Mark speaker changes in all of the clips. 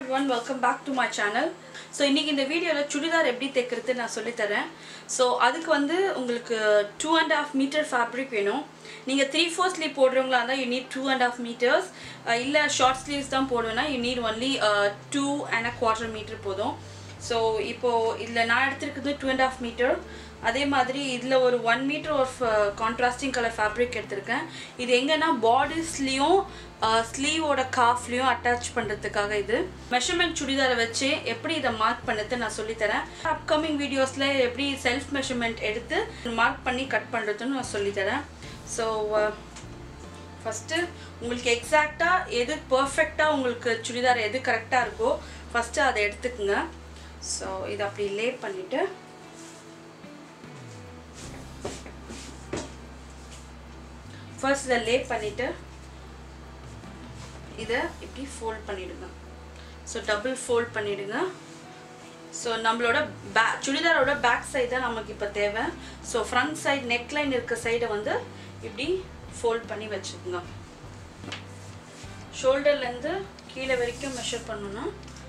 Speaker 1: one welcome back to my channel so இன்றைக்கி இந்த வீடியோவில் சுடிதார் எப்படி தைக்கிறது நான் சொல்லித்தரேன் ஸோ அதுக்கு வந்து உங்களுக்கு two and half metre fabric வேணும் நீங்கள் த்ரீ ஃபோர் ஸ்லீவ் போடுறவங்களா இருந்தால் you need two and half metres இல்லை ஷார்ட் ஸ்லீவ்ஸ் தான் போடுவேன்னா you need only two and a quarter metre போதும் ஸோ இப்போது இதில் நான் எடுத்திருக்கிறது டூ அண்ட் ஹாஃப் மீட்டர் அதே மாதிரி இதில் ஒரு one metre of contrasting colour fabric எடுத்திருக்கேன் இது எங்கன்னா பாடிஸ்லேயும் ஸ்லீவோட காஃப்லேயும் அட்டாச் பண்ணுறதுக்காக இது மெஷர்மெண்ட் சுடிதாரை வச்சு எப்படி இதை மார்க் பண்ணுறது நான் சொல்லித்தரேன் அப்கமிங் வீடியோஸில் எப்படி செல்ஃப் மெஷர்மெண்ட் எடுத்து மார்க் பண்ணி கட் பண்ணுறதுன்னு நான் சொல்லித்தரேன் ஸோ ஃபஸ்ட்டு உங்களுக்கு எக்ஸாக்டாக எது பர்ஃபெக்டாக உங்களுக்கு சுடிதார் எது கரெக்டாக இருக்கோ ஃபஸ்ட்டு அதை எடுத்துக்கோங்க ஸோ இதை அப்படி லே பண்ணிவிட்டு ஃபர்ஸ்ட் இதை லே பண்ணிவிட்டு இதை இப்படி ஃபோல்ட் பண்ணிவிடுங்க ஸோ டபுள் ஃபோல்ட் பண்ணிவிடுங்க ஸோ நம்மளோட பே சுடிதாரோட பேக் சைடு தான் நமக்கு இப்போ தேவை ஸோ ஃப்ரண்ட் சைடு நெக்லைன் இருக்க சைடை வந்து இப்படி ஃபோல்ட் பண்ணி வச்சுக்கோங்க ஷோல்டர்லேருந்து கீழே வரைக்கும் மெஷர் பண்ணணும்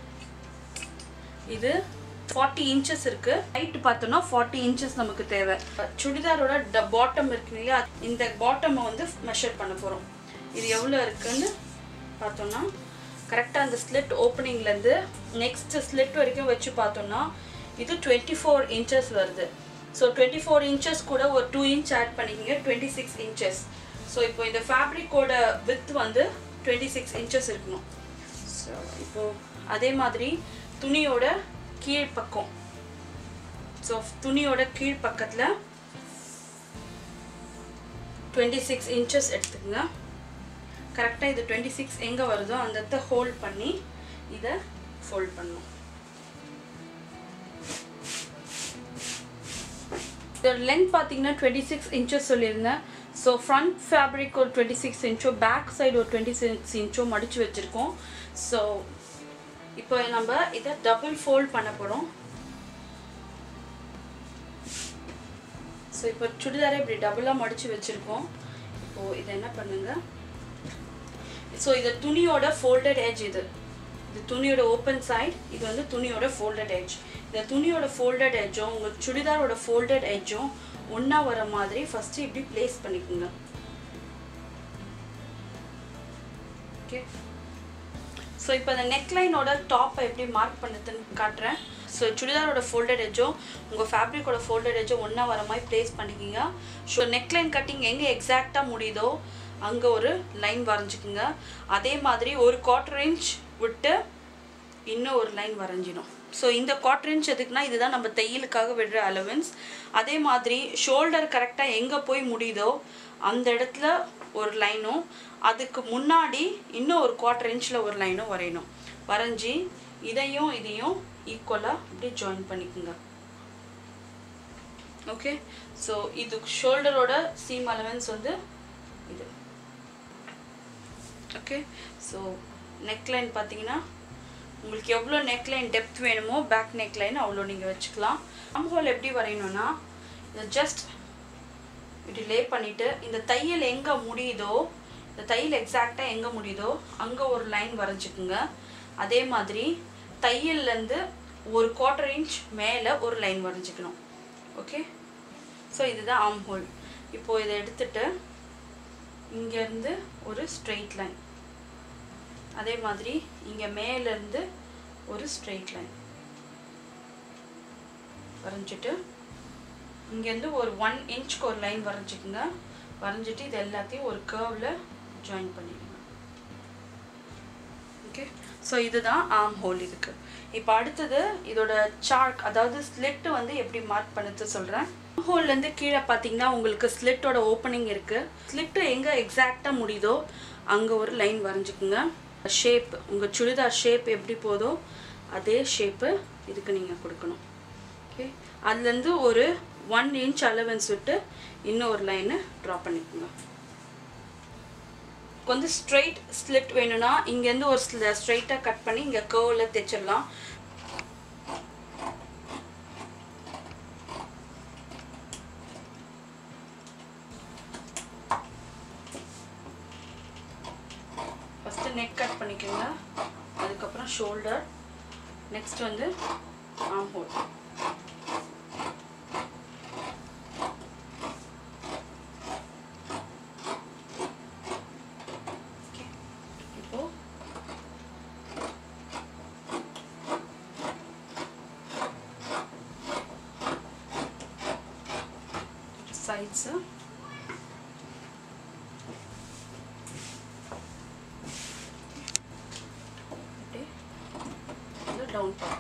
Speaker 1: இது ஃபார்ட்டி இன்ச்சஸ் இருக்கு ஹைட் பார்த்தோம்னா ஃபார்ட்டி இன்ச்சஸ் நமக்கு தேவை சுடிதாரோட ட பாட்டம் இருக்கு இல்லையா இந்த பாட்டமை வந்து மெஷர் பண்ண போகிறோம் இது எவ்வளோ இருக்குன்னு பார்த்தோம்னா கரெக்டாக அந்த ஸ்லிட் ஓப்பனிங்லேருந்து நெக்ஸ்ட் ஸ்லிட் வரைக்கும் வச்சு பார்த்தோம்னா இது டுவெண்ட்டி ஃபோர் இன்ச்சஸ் வருது ஸோ டுவெண்ட்டி ஃபோர் இன்ச்சஸ் கூட ஒரு டூ இன்ச் ஆட் பண்ணிக்கிங்க டுவெண்ட்டி சிக்ஸ் இன்ச்சஸ் ஸோ இப்போ இந்த ஃபேப்ரிக்கோட வித் வந்து டுவெண்ட்டி சிக்ஸ் இன்ச்சஸ் இருக்கணும் ஸோ இப்போது அதே மாதிரி துணியோட கீழ் பக்கம் ஸோ துணியோட கீழ் பக்கத்தில் டுவெண்ட்டி சிக்ஸ் இன்ச்சஸ் எடுத்துக்கோங்க கரெக்டாக இது டுவெண்ட்டி சிக்ஸ் எங்கே வருதோ அந்த இடத்த ஹோல்ட் பண்ணி இதை ஃபோல்ட் பண்ணணும் இதோட லென்த் பார்த்தீங்கன்னா டுவெண்ட்டி சிக்ஸ் இன்ச்சஸ் சொல்லியிருந்தேன் ஸோ ஃப்ரண்ட் ஃபேப்ரிக் ஒரு டுவெண்ட்டி சிக்ஸ் இன்ச்சோ பேக் சைடு ஒரு டுவெண்ட்டி சிக்ஸ் இன்ச்சோ மடித்து வச்சுருக்கோம் ஸோ இப்போ நம்ம இதை டபுள் ஃபோல்ட் பண்ண போகிறோம் ஸோ இப்போ சுடிதாரை இப்படி டபுளாக மடித்து வச்சுருக்கோம் இப்போது இதை என்ன பண்ணுங்க ஸோ இது துணியோட ஃபோல்டட் எட்ஜ் இது இது துணியோட ஓப்பன் சைட் இது வந்து துணியோட ஃபோல்டட் எட்ஜ் இந்த துணியோட ஃபோல்டட் எட்ஜும் உங்கள் சுடிதாரோட ஃபோல்டட் எட்ஜும் ஒன்றா வர மாதிரி ஃபஸ்ட்டு இப்படி ப்ளேஸ் பண்ணிக்கோங்க ஓகே ஸோ இப்போ இந்த நெக்லைனோட டாப்பை எப்படி மார்க் பண்ணுறதுன்னு காட்டுறேன் ஸோ சுடிதாரோட ஃபோல்டட் எஜ்ஜோ உங்கள் ஃபேப்ரிக்கோட ஃபோல்டட் எஜ்ஜோ ஒன்றா வர மாதிரி ப்ளேஸ் பண்ணிக்கிங்க ஸோ நெக்லைன் கட்டிங் எங்கே எக்ஸாக்டாக முடியுதோ அங்கே ஒரு லைன் வரைஞ்சிக்குங்க அதே மாதிரி ஒரு குவார்டர் இன்ச் விட்டு இன்னும் ஒரு லைன் வரைஞ்சிடும் ஸோ இந்த குவார்டர் இன்ச் எதுக்குன்னா இதுதான் நம்ம தையலுக்காக விடுற அலவன்ஸ் அதே மாதிரி ஷோல்டர் கரெக்டாக எங்கே போய் முடியுதோ அந்த இடத்துல ஒரு லைனும் அதுக்கு முன்னாடி இன்னும் ஒரு குவார்டர் இன்ச்சில் ஒரு லைனும் வரையணும் வரைஞ்சி இதையும் இதையும் ஈக்குவலாக இப்படி ஜாயின் பண்ணிக்கோங்க ஓகே ஸோ இது ஷோல்டரோட சீம் அலவன்ஸ் வந்து இது ஓகே ஸோ நெக்லைன் பார்த்தீங்கன்னா உங்களுக்கு எவ்வளோ நெக்லைன் டெப்த் வேணுமோ பேக் நெக்லைன் அவ்வளோ நீங்கள் வச்சுக்கலாம் ஆம் ஹோல் எப்படி வரையணும்னா இதை ஜஸ்ட் இப்படி லே பண்ணிவிட்டு இந்த தையல் எங்கே முடியுதோ இந்த தையல் எக்ஸாக்டாக எங்கே முடியுதோ அங்கே ஒரு லைன் வரைஞ்சிக்குங்க அதே மாதிரி தையல்லேருந்து ஒரு குவார்டர் இன்ச் மேலே ஒரு லைன் வரைஞ்சிக்கணும் ஓகே ஸோ இதுதான் ஆம் ஹோல் இப்போது இதை எடுத்துட்டு இங்கேருந்து ஒரு ஸ்ட்ரெயிட் லைன் அதே மாதிரி இங்கே மேலேருந்து ஒரு ஸ்ட்ரெயிட் லைன் வரைஞ்சிட்டு இங்கேருந்து ஒரு ஒன் இன்ச்க்கு ஒரு லைன் வரைஞ்சிக்கோங்க வரைஞ்சிட்டு இது எல்லாத்தையும் ஒரு கர்வில் ஜாயின் பண்ணிடுங்க ஓகே ஸோ இதுதான் ஆம் ஹோல் இதுக்கு இப்போ அடுத்தது இதோட சார்க் அதாவது ஸ்லிட்டு வந்து எப்படி மார்க் பண்ணுறது சொல்கிறேன் ஆம் ஹோல்லேருந்து கீழே பார்த்தீங்கன்னா உங்களுக்கு ஸ்லிட்டோட ஓப்பனிங் இருக்குது ஸ்லிட்டு எங்கே எக்ஸாக்டாக முடியுதோ அங்கே ஒரு லைன் வரைஞ்சிக்குங்க ஷேப் உங்கள் சுடிதார் ஷேப் எப்படி போதோ அதே ஷேப்பு இதுக்கு நீங்கள் கொடுக்கணும் ஓகே அதுலேருந்து ஒரு ஒன் இன்ச் அலவன்ஸ் விட்டு இன்னும் ஒரு லைனை ட்ரா பண்ணிக்கோங்க வந்து ஸ்ட்ரைட் ஸ்லிட் வேணும்னா இங்கேருந்து ஒரு ஸ்ட்ரைட்டாக கட் பண்ணி இங்கே கர்வில் தைச்சிடலாம் ஃபஸ்ட்டு நெக் கட் பண்ணிக்கோங்க அதுக்கப்புறம் ஷோல்டர் நெக்ஸ்ட் வந்து ஆம் ஹோல் இப்போ sides அப்படியே இது டவுன் பார்ட்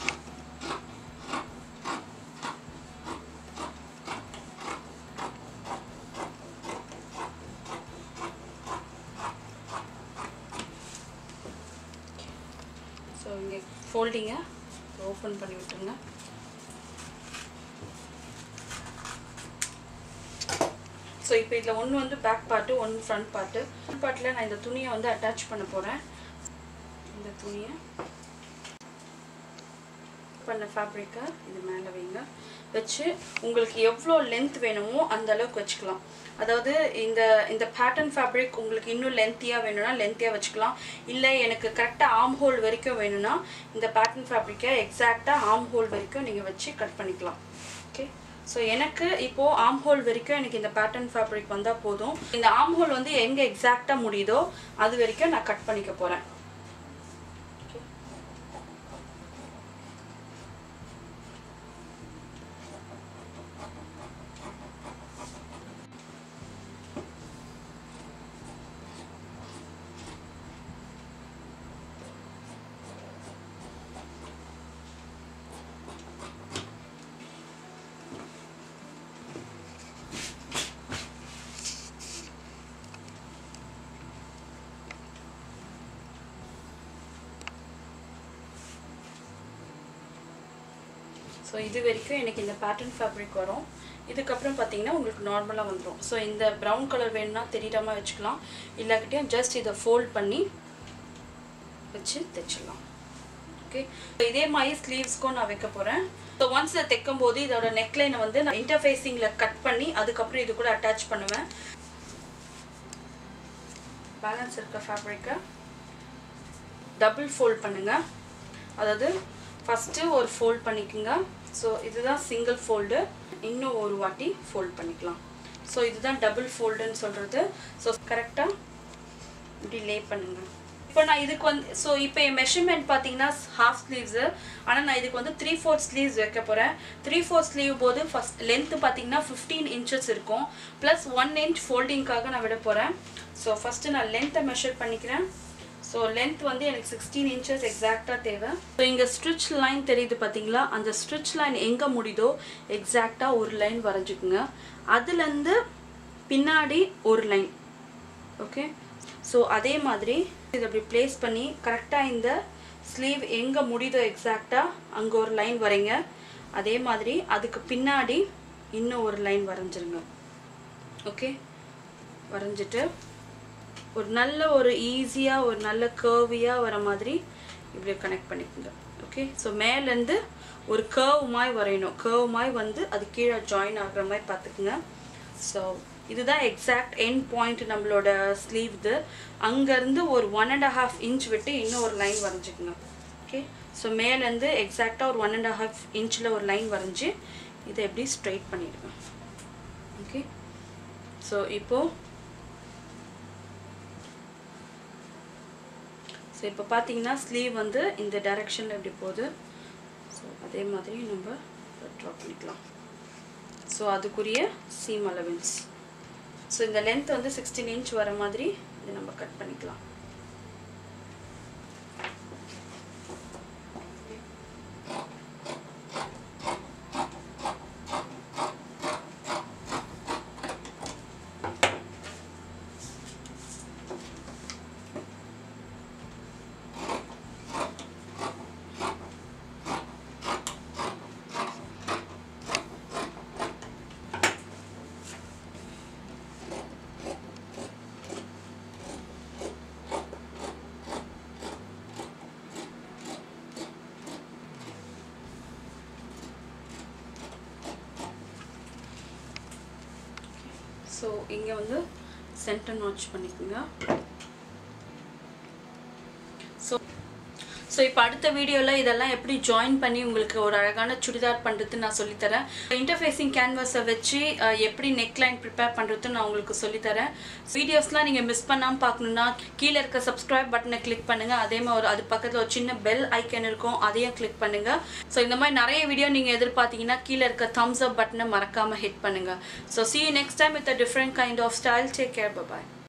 Speaker 1: ஸோ இங்கே ஃபோல்டிங்கை ஓப்பன் பண்ணி விட்டுருங்க ஸோ இப்போ இதில் ஒன்று வந்து பேக் பார்ட்டு ஒன்று ஃப்ரண்ட் பார்ட்டு ஃப்ரண்ட் பார்ட்டில் நான் இந்த துணியை வந்து அட்டாச் பண்ண போகிறேன் இந்த துணியை பண்ண ஃபேப்ரிக்கை இது மேலே வைங்க வச்சு உங்களுக்கு எவ்வளோ லென்த் வேணுமோ அந்த அளவுக்கு வச்சுக்கலாம் அதாவது இந்த இந்த பேட்டர்ன் ஃபேப்ரிக் உங்களுக்கு இன்னும் லென்த்தியாக வேணும்னா லென்த்தியாக வச்சுக்கலாம் இல்லை எனக்கு கரெக்டாக ஆம் ஹோல் வரைக்கும் வேணும்னா இந்த பேட்டர்ன் ஃபேப்ரிக்கை எக்ஸாக்டாக ஆம் ஹோல் வரைக்கும் நீங்கள் வச்சு கட் பண்ணிக்கலாம் ஓகே ஸோ எனக்கு இப்போது ஆம் ஹோல் வரைக்கும் எனக்கு இந்த பேட்டர்ன் ஃபேப்ரிக் வந்தால் போதும் இந்த ஆம் ஹோல் வந்து எங்கே எக்ஸாக்டாக முடியுதோ அது வரைக்கும் நான் கட் பண்ணிக்க போகிறேன் ஸோ இது வரைக்கும் எனக்கு இந்த பேட்டர்ன் ஃபேப்ரிக் வரும் இதுக்கப்புறம் பார்த்தீங்கன்னா உங்களுக்கு நார்மலாக வந்துடும் ஸோ இந்த ப்ரௌன் கலர் வேணும்னா தெரியாமல் வச்சுக்கலாம் இல்லாக்கிட்டையும் ஜஸ்ட் இதை ஃபோல்ட் பண்ணி வச்சு தைச்சிடலாம் ஓகே இதே மாதிரி ஸ்லீவ்ஸ்க்கும் நான் வைக்க போகிறேன் ஸோ ஒன்ஸ் இதை தைக்கும் போது இதோட நெக்லைனை வந்து நான் இன்டர்ஃபேஸிங்கில் கட் பண்ணி அதுக்கப்புறம் இது கூட அட்டாச் பண்ணுவேன் பேலன்ஸ் இருக்க ஃபேப்ரிக்கை டபுள் ஃபோல்ட் பண்ணுங்கள் அதாவது ஃபஸ்ட்டு ஒரு ஃபோல்ட் பண்ணிக்கோங்க ஸோ இதுதான் சிங்கிள் ஃபோல்டு இன்னும் ஒரு வாட்டி ஃபோல்ட் பண்ணிக்கலாம் ஸோ இதுதான் டபுள் ஃபோல்டுன்னு சொல்கிறது ஸோ கரெக்டாக இப்படி லே பண்ணுங்கள் இப்போ நான் இதுக்கு வந்து ஸோ இப்போ என் மெஷர்மெண்ட் பார்த்தீங்கன்னா ஹாஃப் ஸ்லீவ்ஸு ஆனால் நான் இதுக்கு வந்து த்ரீ ஃபோர்த் ஸ்லீவ்ஸ் வைக்க போகிறேன் த்ரீ ஃபோர்த் ஸ்லீவ் போது ஃபஸ்ட் லென்த்து பார்த்தீங்கன்னா ஃபிஃப்டீன் இன்ச்சஸ் இருக்கும் ப்ளஸ் ஒன் இன்ச் ஃபோல்டிங்காக நான் விட போகிறேன் ஸோ ஃபஸ்ட்டு நான் லென்த்தை மெஷர் பண்ணிக்கிறேன் ஸோ லென்த் வந்து எனக்கு சிக்ஸ்டீன் இன்ச்சஸ் எக்ஸாக்டாக தேவை ஸோ இங்கே ஸ்ட்ரிச் லைன் தெரியுது பார்த்தீங்களா அந்த ஸ்ட்ரிச் லைன் எங்கே முடியுதோ எக்ஸாக்டாக ஒரு லைன் வரைஞ்சிக்குங்க அதுலேருந்து பின்னாடி ஒரு லைன் ஓகே ஸோ அதே மாதிரி இதை அப்படி ப்ளேஸ் பண்ணி கரெக்டாக இந்த ஸ்லீவ் எங்கே முடியுதோ எக்ஸாக்டாக அங்கே ஒரு லைன் வரைங்க அதே மாதிரி அதுக்கு பின்னாடி இன்னும் ஒரு லைன் வரைஞ்சிருங்க ஓகே வரைஞ்சிட்டு ஒரு நல்ல ஒரு ஈஸியாக ஒரு நல்ல கர்வியாக வர மாதிரி இப்படி கனெக்ட் பண்ணிக்கோங்க ஓகே ஸோ மேலேருந்து ஒரு கர்வ் மாதிரி வரையணும் கர்வ் மாதிரி வந்து அது கீழே ஜாயின் ஆகுற மாதிரி பார்த்துக்குங்க ஸோ இதுதான் எக்ஸாக்ட் எண்ட் பாயிண்ட் நம்மளோட ஸ்லீவ் இது அங்கேருந்து ஒரு ஒன் அண்ட் ஹாஃப் இன்ச் விட்டு இன்னும் ஒரு லைன் வரைஞ்சிக்குங்க ஓகே ஸோ மேலேருந்து எக்ஸாக்டாக ஒரு ஒன் அண்ட் ஹாஃப் இன்ச்சில் ஒரு லைன் வரைஞ்சி இதை எப்படி ஸ்ட்ரைட் பண்ணிடுங்க ஓகே ஸோ இப்போது ஸோ இப்போ பார்த்தீங்கன்னா ஸ்லீவ் வந்து இந்த டைரெக்ஷனில் எப்படி போகுது ஸோ அதே மாதிரி நம்ம ட்ரா பண்ணிக்கலாம் ஸோ அதுக்குரிய சீம் அலவன்ஸ் ஸோ இந்த லென்த் வந்து சிக்ஸ்டீன் இன்ச் வர மாதிரி இதை நம்ம கட் பண்ணிக்கலாம் ஸோ இங்கே வந்து சென்டர் நாட்ச் பண்ணிக்கோங்க ஸோ ஸோ இப்போ அடுத்த வீடியோவில் இதெல்லாம் எப்படி ஜாயின் பண்ணி உங்களுக்கு ஒரு அழகான சுடிதார் பண்ணுறதுன்னு நான் சொல்லித்தரேன் இன்டர்ஃபேஸிங் கேன்வாஸை வச்சு அஹ், எப்படி நெக்லைன் ப்ரிப்பேர் பண்ணுறதுன்னு நான் உங்களுக்கு சொல்லித்தரேன் வீடியோஸ்லாம் நீங்கள் மிஸ் பண்ணாமல் பார்க்கணுன்னா கீழே இருக்க சப்ஸ்கிரைப் பட்டனை கிளிக் பண்ணுங்கள் அதே மாதிரி ஒரு அது பக்கத்தில் ஒரு சின்ன பெல் ஐக்கன் இருக்கும் அதையும் கிளிக் பண்ணுங்கள் ஸோ இந்த மாதிரி நிறைய வீடியோ நீங்கள் எதிர்பார்த்தீங்கன்னா கீழே இருக்க தம்ஸ் அப் பட்டனை மறக்காமல் ஹிட் பண்ணுங்கள் so see you next time with a different kind of style take care bye bye